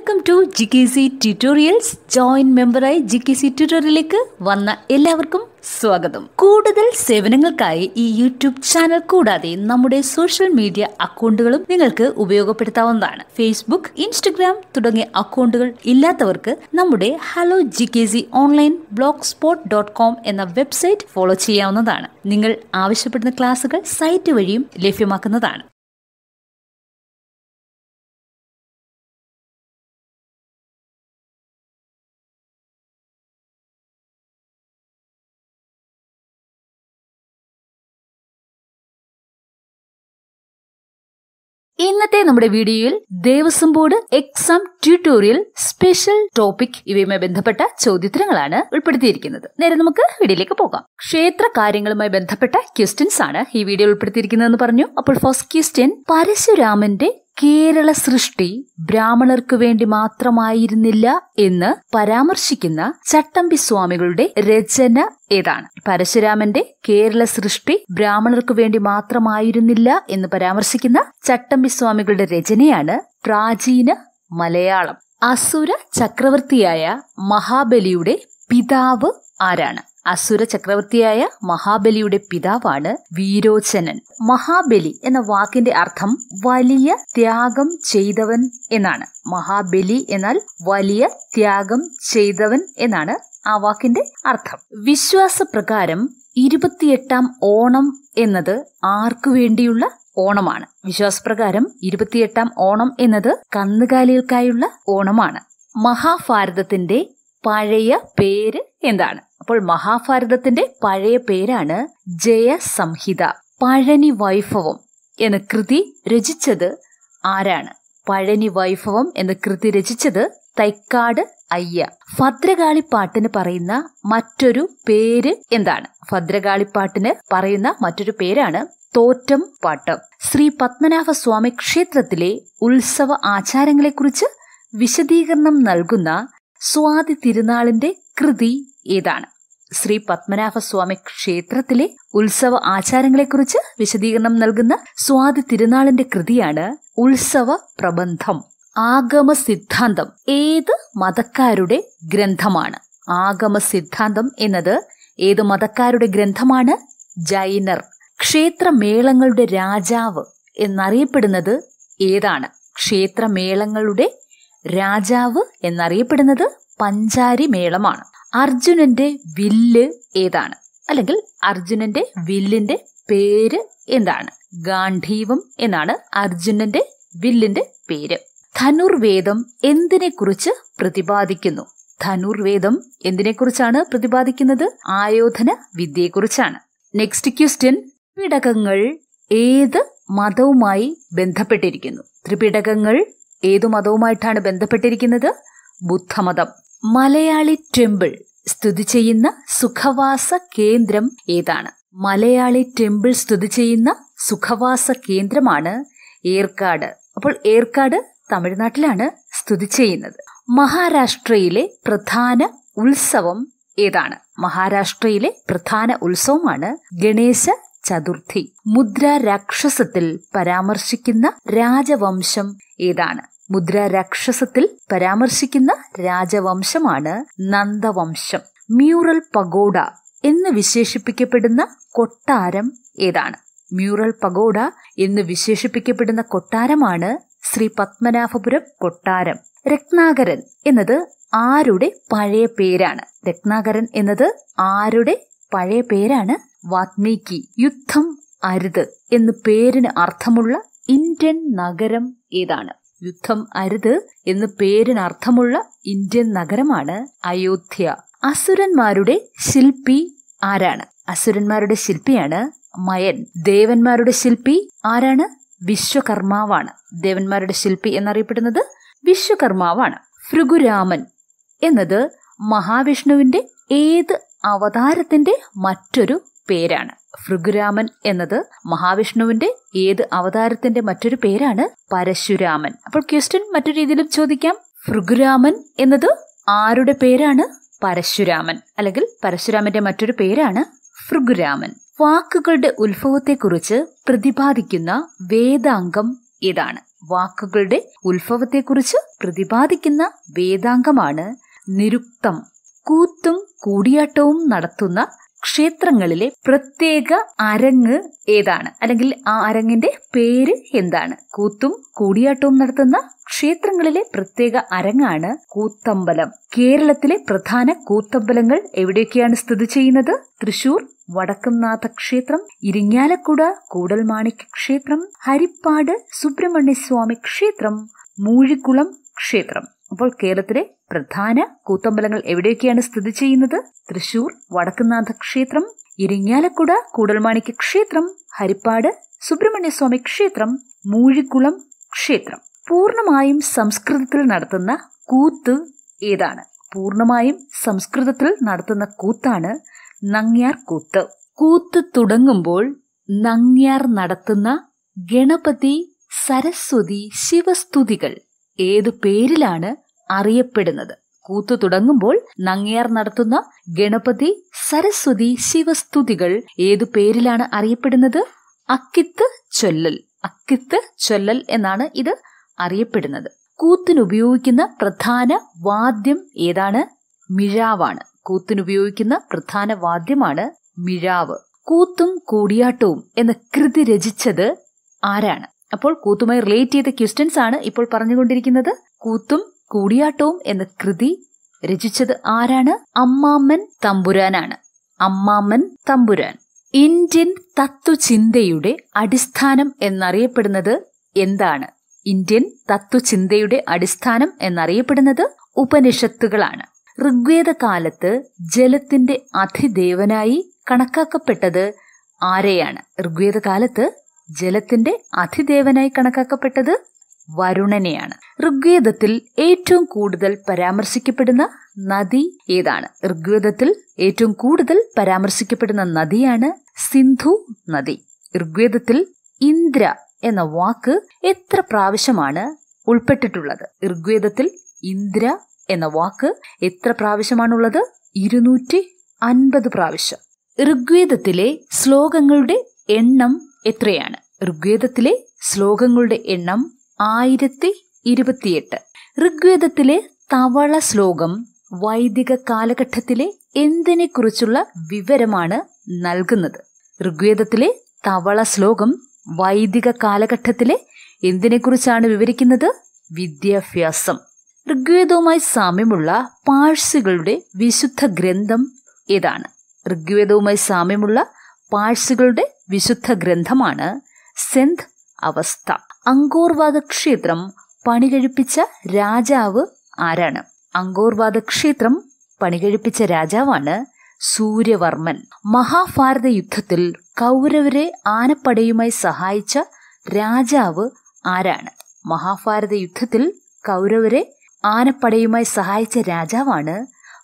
welcome to G K C tutorials joint മെമ്പറായി G K C ട്യൂട്ടോറിയലിലേക്ക് വന്ന എല്ലാവർക്കും സ്വാഗതം കൂടുതൽ സേവനങ്ങൾക്കായി ഈ യൂട്യൂബ് ചാനൽ കൂടാതെ നമ്മുടെ സോഷ്യൽ മീഡിയ അക്കൗണ്ടുകളും നിങ്ങൾക്ക് ഉപയോഗപ്പെടുത്താവുന്നതാണ് ഫേസ്ബുക്ക് ഇൻസ്റ്റഗ്രാം തുടങ്ങിയ അക്കൗണ്ടുകൾ ഇല്ലാത്തവർക്ക് നമ്മുടെ hello G K C online blog spot dot com എന്ന വെബ്സൈറ്റ് ഫോളോ ചെയ്യാവുന്നതാണ് നിങ്ങൾ ആവശ്യപ്പെടുന്ന ക്ലാസുകൾ സൈറ്റ് വഴിയും ലഭ്യമാക്കുന്നതാണ് ഇന്നത്തെ നമ്മുടെ വീഡിയോയിൽ Devaswom board exam tutorial special topic ഇവയുമായി ബന്ധപ്പെട്ട ചോദ്യോത്തരങ്ങളാണ് ഉൾപ്പെടുത്തിയിരിക്കുന്നത് നേരെ നമുക്ക് വീഡിയോയിലേക്ക് പോകാം ക്ഷേത്ര കാര്യങ്ങളുമായി ബന്ധപ്പെട്ട ക്വസ്റ്റ്യൻസ് ആണ് ഈ വീഡിയോ ഉൾപ്പെടുത്തിയിരിക്കുന്നതെന്ന് പറഞ്ഞു അപ്പോൾ ഫസ്റ്റ് ക്വസ്റ്റ്യൻ പരശുരാമന്റെ കേരള സൃഷ്ടി ബ്രാഹ്മണർക്കു വേണ്ടി മാത്രമായിരുന്നില്ല എന്ന് പരാമർശിക്കുന്ന ചട്ടമ്പി സ്വാമികളുടെ രചന ഏതാണ് പരശുരാമന്റെ കേരള സൃഷ്ടി ബ്രാഹ്മണർക്കു വേണ്ടി മാത്രമായിരുന്നില്ല എന്ന് പരാമർശിക്കുന്ന ചട്ടമ്പി സ്വാമികളുടെ രചനയാണ് പ്രാചീന മലയാളം അസുര ചക്രവർത്തിയായ മഹാബലിയുടെ പിതാവ് ആരാണ് അസുര ചക്രവർത്തിയായ മഹാബലിയുടെ പിതാവാണ് വീരോചനൻ മഹാബലി എന്ന വാക്കിന്റെ അർത്ഥം വലിയ ത്യാഗം ചെയ്തവൻ എന്നാണ് മഹാബലി എന്നാൽ വലിയ ത്യാഗം ചെയ്തവൻ എന്നാണ് ആ വാക്കിന്റെ അർത്ഥം വിശ്വാസപ്രകാരം ഇരുപത്തിയെട്ടാം ഓണം എന്നത് ആർക്കു വേണ്ടിയുള്ള ഓണമാണ് വിശ്വാസപ്രകാരം ഇരുപത്തിയെട്ടാം ഓണം എന്നത് കന്നുകാലികൾക്കായുള്ള ഓണമാണ് മഹാഭാരതത്തിന്റെ പഴയ പേര് എന്താണ് അപ്പോൾ മഹാഭാരതത്തിന്റെ പഴയ പേരാണ് ജയസംഹിത പഴനി വൈഭവം എന്ന കൃതി രചിച്ചത് ആരാണ് പഴനി വൈഭവം എന്ന കൃതി രചിച്ചത് തൈക്കാട് അയ്യ ഭദ്രകാളിപ്പാട്ടിന് പറയുന്ന മറ്റൊരു പേര് എന്താണ് ഭദ്രകാളിപ്പാട്ടിന് പറയുന്ന മറ്റൊരു പേരാണ് തോറ്റം പാട്ട് ശ്രീ പത്മനാഭ സ്വാമി ക്ഷേത്രത്തിലെ ഉത്സവ ആചാരങ്ങളെക്കുറിച്ച് വിശദീകരണം നൽകുന്ന സ്വാതി തിരുനാളിന്റെ കൃതി ഏതാണ് ശ്രീ പത്മനാഭസ്വാമി ക്ഷേത്രത്തിലെ ഉത്സവ ആചാരങ്ങളെക്കുറിച്ച് വിശദീകരണം നൽകുന്ന സ്വാതി തിരുനാളിന്റെ കൃതിയാണ് ഉത്സവ പ്രബന്ധം ആഗമ സിദ്ധാന്തം ഏത് മതക്കാരുടെ ഗ്രന്ഥമാണ് ആഗമ സിദ്ധാന്തം എന്നത് ഏത് മതക്കാരുടെ ഗ്രന്ഥമാണ് ജൈനർ ക്ഷേത്രമേളങ്ങളുടെ രാജാവ് എന്നറിയപ്പെടുന്നത് ഏതാണ് ക്ഷേത്രമേളങ്ങളുടെ രാജാവ് എന്നറിയപ്പെടുന്നത് പഞ്ചാരി മേളമാണ് അർജുനന്റെ വില്ല് ഏതാണ് അല്ലെങ്കിൽ അർജുനന്റെ വില്ലിന്റെ പേര് എന്താണ് ഗാന്ധീവം എന്നാണ് അർജുനന്റെ വില്ലിന്റെ പേര് ധനുർവേദം എന്തിനെക്കുറിച്ച് പ്രതിപാദിക്കുന്നു ധനുർവേദം എന്തിനെക്കുറിച്ചാണ് പ്രതിപാദിക്കുന്നത് ആയോധന വിദ്യയെക്കുറിച്ചാണ് നെക്സ്റ്റ് ക്വസ്റ്റ്യൻ ത്രിപിടകങ്ങൾ ഏത് മതവുമായി ബന്ധപ്പെട്ടിരിക്കുന്നു ത്രിപിടകങ്ങൾ ഏതു മതവുമായിട്ടാണ് ബന്ധപ്പെട്ടിരിക്കുന്നത് ബുദ്ധമതം മലയാളി ടെമ്പിൾ സ്ഥിതി ചെയ്യുന്ന സുഖവാസ കേന്ദ്രം ഏതാണ് മലയാളി ടെമ്പിൾ സ്ഥിതി ചെയ്യുന്ന സുഖവാസ കേന്ദ്രമാണ് ഏർക്കാട് അപ്പോൾ ഏർക്കാട് തമിഴ്നാട്ടിലാണ് സ്ഥിതി ചെയ്യുന്നത് മഹാരാഷ്ട്രയിലെ പ്രധാന ഉത്സവം ഏതാണ് മഹാരാഷ്ട്രയിലെ പ്രധാന ഉത്സവമാണ് ഗണേശ ചതുർത്ഥി മുദ്ര രാക്ഷസത്തിൽ പരാമർശിക്കുന്ന രാജവംശം ഏതാണ് മുദ്ര രാക്ഷസത്തിൽ പരാമർശിക്കുന്ന രാജവംശമാണ് നന്ദവംശം മ്യൂറൽ പഗോഡ എന്ന് വിശേഷിപ്പിക്കപ്പെടുന്ന കൊട്ടാരം ഏതാണ് മ്യൂറൽ പഗോഡ എന്ന് വിശേഷിപ്പിക്കപ്പെടുന്ന കൊട്ടാരമാണ് ശ്രീ പത്മനാഭപുരം കൊട്ടാരം രത്നാകരൻ എന്നത് ആരുടെ പഴയ പേരാണ് രത്നാകരൻ എന്നത് ആരുടെ പഴയ പേരാണ് വാത്മീകി യുദ്ധം അരുത് എന്ന് പേരിന് അർത്ഥമുള്ള ഇന്ത്യൻ നഗരം ഏതാണ് യുദ്ധം അരുത് എന്ന് പേരിന് അർത്ഥമുള്ള ഇന്ത്യൻ നഗരമാണ് അയോധ്യ അസുരന്മാരുടെ ശില്പി ആരാണ് അസുരന്മാരുടെ ശില്പിയാണ് മയൻ ദേവന്മാരുടെ ശില്പി ആരാണ് വിശ്വകർമാവാണ് ദേവന്മാരുടെ ശില്പി എന്നറിയപ്പെടുന്നത് വിശ്വകർമാവാണ് ഭൃഗുരാമൻ എന്നത് മഹാവിഷ്ണുവിന്റെ ഏത് അവതാരത്തിന്റെ മറ്റൊരു പേരാണ് ഭൃഗുരാമൻ എന്നത് മഹാവിഷ്ണുവിന്റെ ഏത് അവതാരത്തിന്റെ മറ്റൊരു പേരാണ് പരശുരാമൻ അപ്പോൾ ക്വസ്റ്റ്യൻ മറ്റൊരു രീതിയിലും ചോദിക്കാം ഭൃഗുരാമൻ എന്നത് ആരുടെ പേരാണ് പരശുരാമൻ അല്ലെങ്കിൽ പരശുരാമന്റെ മറ്റൊരു പേരാണ് ഭൃഗുരാമൻ വാക്കുകളുടെ ഉത്ഭവത്തെക്കുറിച്ച് പ്രതിപാദിക്കുന്ന വേദാംഗം ഏതാണ് വാക്കുകളുടെ ഉത്ഭവത്തെക്കുറിച്ച് പ്രതിപാദിക്കുന്ന വേദാംഗമാണ് നിരുക്തം കൂത്തും കൂടിയാട്ടവും നടത്തുന്ന ക്ഷേത്രങ്ങളിലെ പ്രത്യേക അരങ്ങ് ഏതാണ് അല്ലെങ്കിൽ ആ അരങ്ങിന്റെ പേര് എന്താണ് കൂത്തും കൂടിയാട്ടവും നടത്തുന്ന ക്ഷേത്രങ്ങളിലെ പ്രത്യേക അരങ്ങാണ് കൂത്തമ്പലം കേരളത്തിലെ പ്രധാന കൂത്തമ്പലങ്ങൾ എവിടെയൊക്കെയാണ് സ്ഥിതി ചെയ്യുന്നത് തൃശൂർ വടക്കുംനാഥ ക്ഷേത്രം ഇരിങ്ങാലക്കുട കൂടൽമാണിക്യ ക്ഷേത്രം ഹരിപ്പാട് സുബ്രഹ്മണ്യസ്വാമി ക്ഷേത്രം മൂഴിക്കുളം ക്ഷേത്രം അപ്പോൾ കേരളത്തിലെ പ്രധാന കൂത്തമ്പലങ്ങൾ എവിടെയൊക്കെയാണ് സ്ഥിതി ചെയ്യുന്നത് തൃശൂർ വടക്കുംനാഥ ക്ഷേത്രം ഇരിങ്ങാലക്കുട കൂടൽമാണിക്യ ക്ഷേത്രം ഹരിപ്പാട് സുബ്രഹ്മണ്യസ്വാമി ക്ഷേത്രം മൂഴിക്കുളം ക്ഷേത്രം പൂർണ്ണമായും സംസ്കൃതത്തിൽ നടത്തുന്ന കൂത്ത് ഏതാണ് പൂർണ്ണമായും സംസ്കൃതത്തിൽ നടത്തുന്ന കൂത്താണ് നങ്ങ്യാർ കൂത്ത് കൂത്ത് തുടങ്ങുമ്പോൾ നങ്ങ്യാർ നടത്തുന്ന ഗണപതി സരസ്വതി ശിവസ്തുതികൾ ഏതു പേരിലാണ് അറിയപ്പെടുന്നത് കൂത്തു തുടങ്ങുമ്പോൾ നങ്ങ്യാർ നടത്തുന്ന ഗണപതി സരസ്വതി ശിവസ്തുതികൾ ഏതു പേരിലാണ് അറിയപ്പെടുന്നത് അക്കിത്ത് ചൊല്ലൽ അക്കിത്ത് ചൊല്ലൽ എന്നാണ് ഇത് അറിയപ്പെടുന്നത് കൂത്തിനുപയോഗിക്കുന്ന പ്രധാന വാദ്യം ഏതാണ് മിഴാവാണ് കൂത്തിനുപയോഗിക്കുന്ന പ്രധാന വാദ്യമാണ് മിഴാവ് കൂത്തും കൂടിയാട്ടവും എന്ന കൃതി രചിച്ചത് ആരാണ് അപ്പോൾ കൂത്തുമായി റിലേറ്റ് ചെയ്ത ക്വസ്റ്റ്യൻസ് ആണ് ഇപ്പോൾ പറഞ്ഞുകൊണ്ടിരിക്കുന്നത് കൂത്തും കൂടിയാട്ടവും എന്ന കൃതി രചിച്ചത് ആരാണ് അമ്മാമ്മൻ തമ്പുരാനാണ് അമ്മാമ്മൻ തമ്പുരാൻ ഇന്ത്യൻ തത്വചിന്തയുടെ അടിസ്ഥാനം എന്നറിയപ്പെടുന്നത് എന്താണ് ഇന്ത്യൻ തത്വചിന്തയുടെ അടിസ്ഥാനം എന്നറിയപ്പെടുന്നത് ഉപനിഷത്തുകളാണ് ഋഗ്വേദ കാലത്ത് ജലത്തിന്റെ അധിദേവനായി കണക്കാക്കപ്പെട്ടത് ആരെയാണ് ഋഗ്വേദ കാലത്ത് ജലത്തിന്റെ അധിദേവനായി കണക്കാക്കപ്പെട്ടത് വരുണനെയാണ് ഋഗ്വേദത്തിൽ ഏറ്റവും കൂടുതൽ പരാമർശിക്കപ്പെടുന്ന നദി ഏതാണ് ഋഗ്വേദത്തിൽ ഏറ്റവും കൂടുതൽ പരാമർശിക്കപ്പെടുന്ന നദിയാണ് സിന്ധു നദി ഋഗ്വേദത്തിൽ ഇന്ദ്ര എന്ന വാക്ക് എത്ര പ്രാവശ്യമാണ് ഉൾപ്പെട്ടിട്ടുള്ളത് ഋഗ്വേദത്തിൽ ഇന്ദ്ര എന്ന വാക്ക് എത്ര പ്രാവശ്യമാണുള്ളത് ഇരുന്നൂറ്റി അൻപത് പ്രാവശ്യം ഋഗ്വേദത്തിലെ ശ്ലോകങ്ങളുടെ എണ്ണം എത്രയാണ് ഋഗ്വേദത്തിലെ ശ്ലോകങ്ങളുടെ എണ്ണം ആയിരത്തി ഇരുപത്തിയെട്ട് ഋഗ്വേദത്തിലെ തവള ശ്ലോകം വൈദിക കാലഘട്ടത്തിലെ എന്തിനെക്കുറിച്ചുള്ള വിവരമാണ് നൽകുന്നത് ഋഗ്വേദത്തിലെ തവള ശ്ലോകം വൈദിക കാലഘട്ടത്തിലെ എന്തിനെക്കുറിച്ചാണ് വിവരിക്കുന്നത് വിദ്യാഭ്യാസം ഋഗ്വേദവുമായി സാമ്യമുള്ള പാഴ്സികളുടെ വിശുദ്ധ ഗ്രന്ഥം ഏതാണ് ഋഗ്വേദവുമായി സാമ്യമുള്ള പാഴ്സികളുടെ വിശുദ്ധ ഗ്രന്ഥമാണ് സെന്ത് അവസ്ഥ അങ്കോർവാദ ക്ഷേത്രം പണികഴിപ്പിച്ച രാജാവ് ആരാണ് അങ്കോർവാദ ക്ഷേത്രം പണികഴിപ്പിച്ച രാജാവാണ് സൂര്യവർമ്മൻ മഹാഭാരത യുദ്ധത്തിൽ കൗരവരെ ആനപ്പടയുമായി സഹായിച്ച രാജാവ് ആരാണ് മഹാഭാരത യുദ്ധത്തിൽ കൗരവരെ ആനപ്പടയുമായി സഹായിച്ച രാജാവാണ്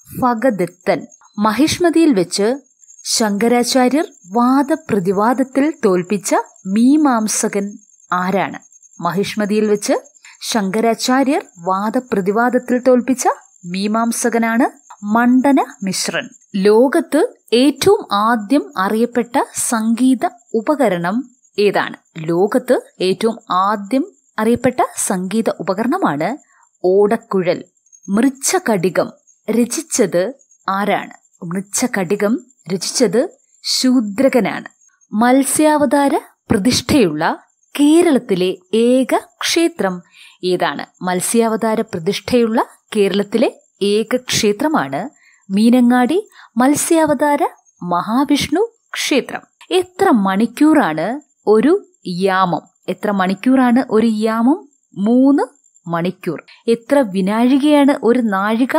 ഭഗദത്തൻ മഹിഷ്മതിയിൽ വെച്ച് ശങ്കരാചാര്യർ വാദപ്രതിവാദത്തിൽ തോൽപ്പിച്ച മീമാംസകൻ ആരാണ് മഹിഷ്മതിയിൽ വെച്ച് ശങ്കരാചാര്യർ വാദപ്രതിവാദത്തിൽ തോൽപ്പിച്ച മീമാംസകനാണ് മണ്ഡന മിശ്രൻ ലോകത്ത് ഏറ്റവും ആദ്യം അറിയപ്പെട്ട സംഗീത ഉപകരണം ഏതാണ് ലോകത്ത് ഏറ്റവും ആദ്യം അറിയപ്പെട്ട സംഗീത ഉപകരണമാണ് ഓടക്കുഴൽ മൃച്ഛകടികം രചിച്ചത് ആരാണ് മൃച്ഛകടികം രചിച്ചത് ശൂദ്രകനാണ് മത്സ്യാവതാര പ്രതിഷ്ഠയുള്ള കേരളത്തിലെ ഏക ക്ഷേത്രം ഏതാണ് മത്സ്യാവതാര പ്രതിഷ്ഠയുള്ള കേരളത്തിലെ ഏക ക്ഷേത്രമാണ് മീനങ്ങാടി മത്സ്യാവതാര മഹാവിഷ്ണു ക്ഷേത്രം എത്ര മണിക്കൂറാണ് ഒരു യാമം എത്ര മണിക്കൂറാണ് ഒരു യാമം മൂന്ന് മണിക്കൂർ എത്ര വിനാഴികയാണ് ഒരു നാഴിക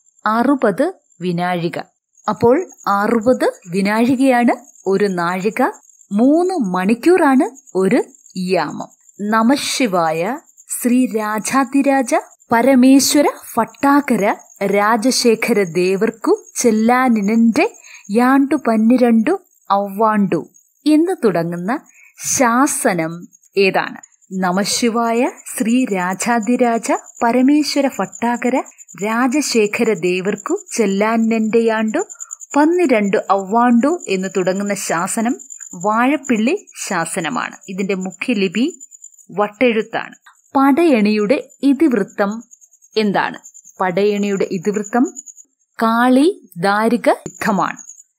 അറുപത് വിനാഴിക അപ്പോൾ അറുപത് വിനാഴികയാണ് ഒരു നാഴിക മൂന്ന് മണിക്കൂറാണ് ഒരു യാമം നമശിവായ ശ്രീ രാജാതിരാജ പരമേശ്വര ഭട്ടാകര രാജശേഖര ദേവർക്കു ചെല്ലാനിനന്റെ യാണ്ടു പന്നിരണ്ടു ഔവാണ്ടു എന്ന് തുടങ്ങുന്ന ശാസനം ഏതാണ് നമശിവായ ശ്രീ രാജാതിരാജ പരമേശ്വര ഭട്ടാകര രാജശേഖര ദേവർക്കു ചെല്ലാനെന്റെയാണ്ടു പന്നിരണ്ടു ഔവാണ്ടു എന്ന് തുടങ്ങുന്ന ശാസനം വാഴപ്പിള്ളി ശാസനമാണ് ഇതിന്റെ മുഖ്യലിപി വട്ടെഴുത്താണ് പടയണിയുടെ ഇതിവൃത്തം എന്താണ് പടയണിയുടെ ഇതിവൃത്തം കാളി ദാരിക യുദ്ധമാണ്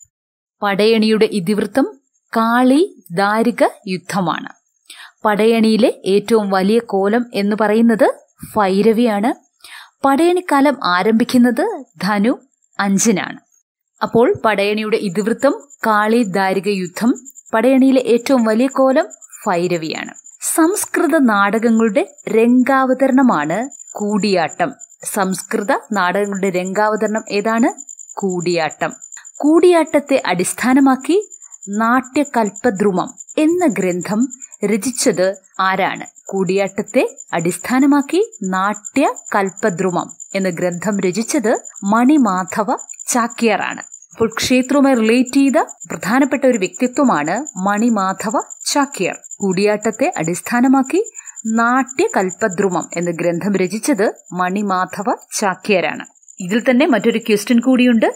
പടയണിയുടെ ഇതിവൃത്തം കാളി ദാരിക യുദ്ധമാണ് പടയണിയിലെ ഏറ്റവും വലിയ കോലം എന്ന് പറയുന്നത് ഭൈരവിയാണ് പടയണിക്കാലം ആരംഭിക്കുന്നത് ധനു അഞ്ചിനാണ് അപ്പോൾ പടയണിയുടെ ഇതിവൃത്തം കാളി ദാരിക യുദ്ധം പടയണിയിലെ ഏറ്റവും വലിയ കോലം ഭൈരവിയാണ് സംസ്കൃത നാടകങ്ങളുടെ രംഗാവതരണമാണ് കൂടിയാട്ടം സംസ്കൃത നാടകങ്ങളുടെ രംഗാവതരണം ഏതാണ് കൂടിയാട്ടം കൂടിയാട്ടത്തെ അടിസ്ഥാനമാക്കി നാട്യകൽപദ്രുമം എന്ന ഗ്രന്ഥം രചിച്ചത് ആരാണ് കൂടിയാട്ടത്തെ അടിസ്ഥാനമാക്കി നാട്യ കൽപദ്രുമം എന്ന ഗ്രന്ഥം രചിച്ചത് മണിമാധവ ചാക്യാറാണ് അപ്പോൾ ക്ഷേത്രവുമായി റിലേറ്റ് ചെയ്ത പ്രധാനപ്പെട്ട ഒരു വ്യക്തിത്വമാണ് മണിമാധവ ചാക്യാർ കൂടിയാട്ടത്തെ അടിസ്ഥാനമാക്കി നാട്യകൽപദ്രുമം എന്ന ഗ്രന്ഥം രചിച്ചത് മണിമാധവ ചാക്യാരാണ് ഇതിൽ തന്നെ മറ്റൊരു ക്വസ്റ്റ്യൻ കൂടിയുണ്ട്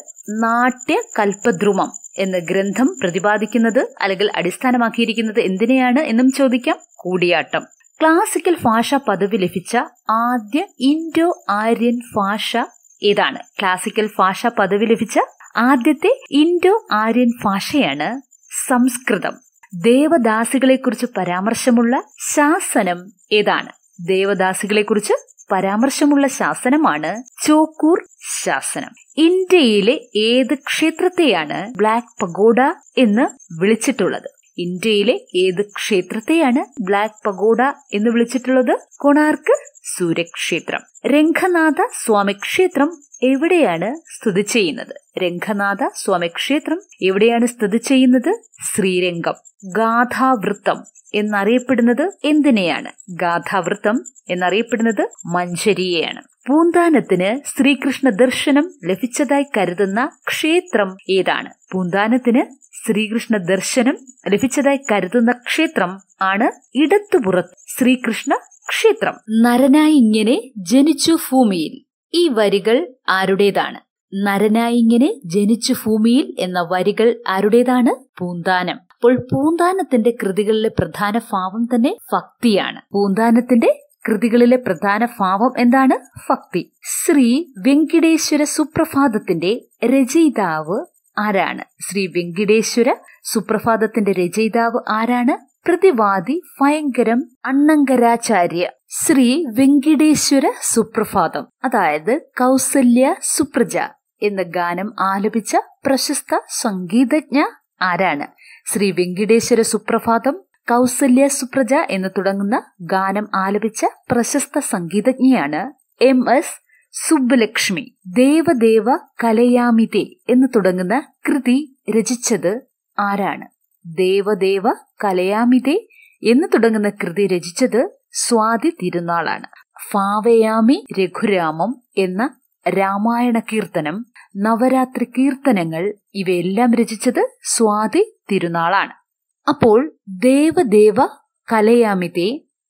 നാട്യകൽപദ്രുമം എന്ന ഗ്രന്ഥം പ്രതിപാദിക്കുന്നത് അല്ലെങ്കിൽ അടിസ്ഥാനമാക്കിയിരിക്കുന്നത് എന്തിനെയാണ് എന്നും ചോദിക്കാം കൂടിയാട്ടം ക്ലാസിക്കൽ ഭാഷ പദവി ലഭിച്ച ആദ്യ ഇൻഡോ ആര്യൻ ഭാഷ ഏതാണ് ക്ലാസിക്കൽ ഭാഷ പദവി ലഭിച്ച ആദ്യത്തെ ഇൻഡോ ആര്യൻ ഭാഷയാണ് സംസ്കൃതം ദേവദാസികളെക്കുറിച്ച് പരാമർശമുള്ള ശാസനം ഏതാണ് ദേവദാസികളെക്കുറിച്ച് പരാമർശമുള്ള ശാസനമാണ് ചോക്കൂർ ശാസനം ഇന്ത്യയിലെ ഏത് ക്ഷേത്രത്തെയാണ് ബ്ലാക്ക് പഗോഡ എന്ന് വിളിച്ചിട്ടുള്ളത് ഇന്ത്യയിലെ ഏത് ക്ഷേത്രത്തെയാണ് ബ്ലാക്ക് പഗോഡ എന്ന് വിളിച്ചിട്ടുള്ളത് കൊണാർക്ക് സൂര്യക്ഷേത്രം രംഗനാഥ സ്വാമി ക്ഷേത്രം എവിടെയാണ് സ്ഥിതി ചെയ്യുന്നത് രംഗനാഥ സ്വാമി ക്ഷേത്രം എവിടെയാണ് സ്ഥിതി ചെയ്യുന്നത് ശ്രീരംഗം ഗാഥാവൃത്തം എന്നറിയപ്പെടുന്നത് എന്തിനെയാണ് ഗാഥാവൃത്തം എന്നറിയപ്പെടുന്നത് മഞ്ചരിയെയാണ് പൂന്താനത്തിന് ശ്രീകൃഷ്ണ ദർശനം ലഭിച്ചതായി കരുതുന്ന ക്ഷേത്രം ഏതാണ് പൂന്താനത്തിന് ശ്രീകൃഷ്ണ ദർശനം ലഭിച്ചതായി കരുതുന്ന ക്ഷേത്രം ആണ് ഇടത്തുപുറത്ത് ശ്രീകൃഷ്ണ ക്ഷേത്രം നരനായി ഇങ്ങനെ ജനിച്ചു ഭൂമിയിൽ ഈ വരികൾ ആരുടേതാണ് നരനായി ഇങ്ങനെ ജനിച്ചു ഭൂമിയിൽ എന്ന വരികൾ ആരുടേതാണ് പൂന്താനം അപ്പോൾ പൂന്താനത്തിന്റെ കൃതികളിലെ പ്രധാന ഭാവം തന്നെ ഭക്തിയാണ് പൂന്താനത്തിന്റെ കൃതികളിലെ പ്രധാന ഭാവം എന്താണ് ഭക്തി ശ്രീ വെങ്കിടേശ്വര സുപ്രഭാതത്തിന്റെ രചയിതാവ് ആരാണ് ശ്രീ വെങ്കിടേശ്വര സുപ്രഭാതത്തിന്റെ രചയിതാവ് ആരാണ് പ്രതിവാദി ഭയങ്കരം അണ്ണങ്കരാചാര്യ ശ്രീ വെങ്കിടേശ്വര സുപ്രഭാതം അതായത് കൗസല്യ സുപ്രജ എന്ന ഗാനം ആലപിച്ച പ്രശസ്ത സംഗീതജ്ഞ ആരാണ് ശ്രീ വെങ്കിടേശ്വര സുപ്രഭാതം കൗസല്യ സുപ്രജ എന്ന് തുടങ്ങുന്ന ഗാനം ആലപിച്ച പ്രശസ്ത സംഗീതജ്ഞയാണ് എം എസ് സുബ്ബലക്ഷ്മി ദേവദേവ കലയാമിതേ എന്ന് തുടങ്ങുന്ന കൃതി രചിച്ചത് ആരാണ് ദേവദേവ കലയാമിതേ എന്ന് തുടങ്ങുന്ന കൃതി രചിച്ചത് സ്വാതി തിരുനാളാണ് ഫാവയാമി രഘുരാമം എന്ന രാമായണ കീർത്തനം നവരാത്രി കീർത്തനങ്ങൾ ഇവയെല്ലാം രചിച്ചത് സ്വാതി തിരുനാളാണ് അപ്പോൾ ദേവദേവ കലയാമിതേ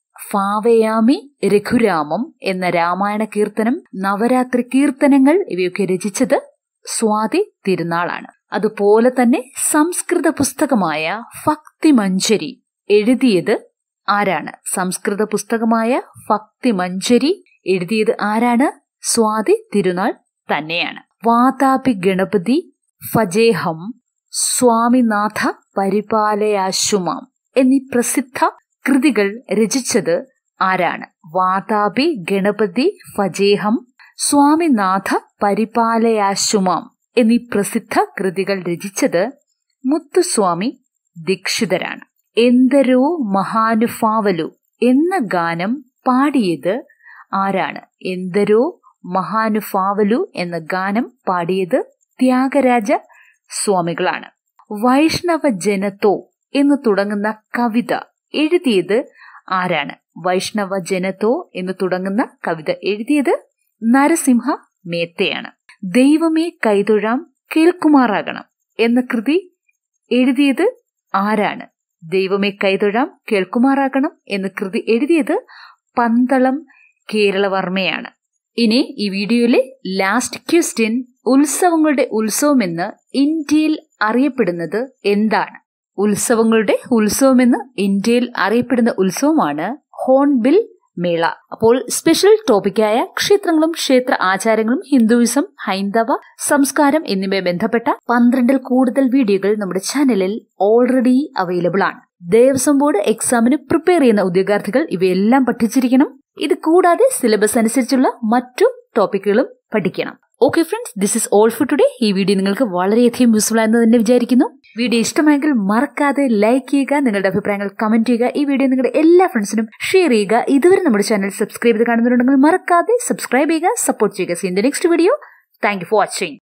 ഫാവയാമി രഘുരാമം എന്ന രാമായണ കീർത്തനം നവരാത്രി കീർത്തനങ്ങൾ ഇവയൊക്കെ രചിച്ചത് സ്വാതി തിരുനാളാണ് അതുപോലെ തന്നെ സംസ്കൃത പുസ്തകമായ ഭക്തിമഞ്ജരി എഴുതിയത് ആരാണ് സംസ്കൃത പുസ്തകമായ ഭക്തിമഞ്ജരി എഴുതിയത് ആരാണ് സ്വാതി തിരുനാൾ തന്നെയാണ് വാതാപി ഗണപതി ഫജേഹം സ്വാമിനാഥ പരിപാലയാശുമാം എന്നീ പ്രസിദ്ധ കൃതികൾ രചിച്ചത് ആരാണ് വാതാപി ഗണപതി ഫജേഹം സ്വാമിനാഥ പരിപാലയാശുമാം എന്നീ പ്രസിദ്ധ കൃതികൾ രചിച്ചത് മുത്തുസ്വാമി ദീക്ഷിതരാണ് എന്തരോ മഹാനുഭാവലു എന്ന ഗാനം പാടിയത് ആരാണ് എന്തരോ മഹാനുഭാവലു എന്ന ഗാനം പാടിയത് ത്യാഗരാജ സ്വാമികളാണ് വൈഷ്ണവ ജനത്തോ എന്ന് തുടങ്ങുന്ന കവിത എഴുതിയത് ആരാണ് വൈഷ്ണവ ജനത്തോ എന്ന് തുടങ്ങുന്ന കവിത എഴുതിയത് നരസിംഹ മേത്തയാണ് ദൈവമേ കൈതൊഴാം കേൾക്കുമാറാകണം എന്ന കൃതി എഴുതിയത് ആരാണ് ദൈവമേ കൈതൊഴാം കേൾക്കുമാറാകണം എന്ന കൃതി എഴുതിയത് പന്തളം കേരളവർമ്മയാണ് ഇനി ഈ വീഡിയോയിലെ ലാസ്റ്റ് ക്വസ്റ്റ്യൻ ഉത്സവങ്ങളുടെ ഉത്സവമെന്ന് ഇന്ത്യയിൽ അറിയപ്പെടുന്നത് എന്താണ് ഉത്സവങ്ങളുടെ ഉത്സവമെന്ന് ഇന്ത്യയിൽ അറിയപ്പെടുന്ന ഉത്സവമാണ് ഹോൺബിൽ മേള അപ്പോൾ സ്പെഷ്യൽ ടോപ്പിക്കായ ക്ഷേത്രങ്ങളും ക്ഷേത്ര ആചാരങ്ങളും ഹിന്ദുയിസം ഹൈന്ദവ സംസ്കാരം എന്നിവയെ ബന്ധപ്പെട്ട പന്ത്രണ്ടിൽ കൂടുതൽ വീഡിയോകൾ നമ്മുടെ ചാനലിൽ ഓൾറെഡി അവൈലബിൾ ആണ് ദേവസ്വം ബോർഡ് എക്സാമിന് പ്രിപ്പയർ ചെയ്യുന്ന ഉദ്യോഗാർത്ഥികൾ ഇവയെല്ലാം പഠിച്ചിരിക്കണം ഇത് കൂടാതെ സിലബസ് അനുസരിച്ചുള്ള മറ്റു ടോപ്പിക്കുകളും പഠിക്കണം okay friends this is all for today ഈ വീഡിയോ നിങ്ങൾക്ക് വളരെയധികം യൂസ്ഫുൾ ആയെന്ന് തന്നെ വിചാരിക്കുന്നു വീഡിയോ ഇഷ്ടമായെങ്കിൽ മറക്കാതെ ലൈക്ക് ചെയ്യുക നിങ്ങളുടെ അഭിപ്രായങ്ങൾ കമന്റ് ചെയ്യുക ഈ വീഡിയോ നിങ്ങളുടെ എല്ലാ ഫ്രണ്ട്സിനും ഷെയർ ചെയ്യുക ഇതുവരെ നമ്മുടെ ചാനൽ സബ്സ്ക്രൈബ് ചെയ്ത് കാണുന്നുണ്ടെങ്കിൽ മറക്കാതെ സബ്സ്ക്രൈബ് ചെയ്യുക സപ്പോർട്ട് ചെയ്യുക see in the next video thank you for watching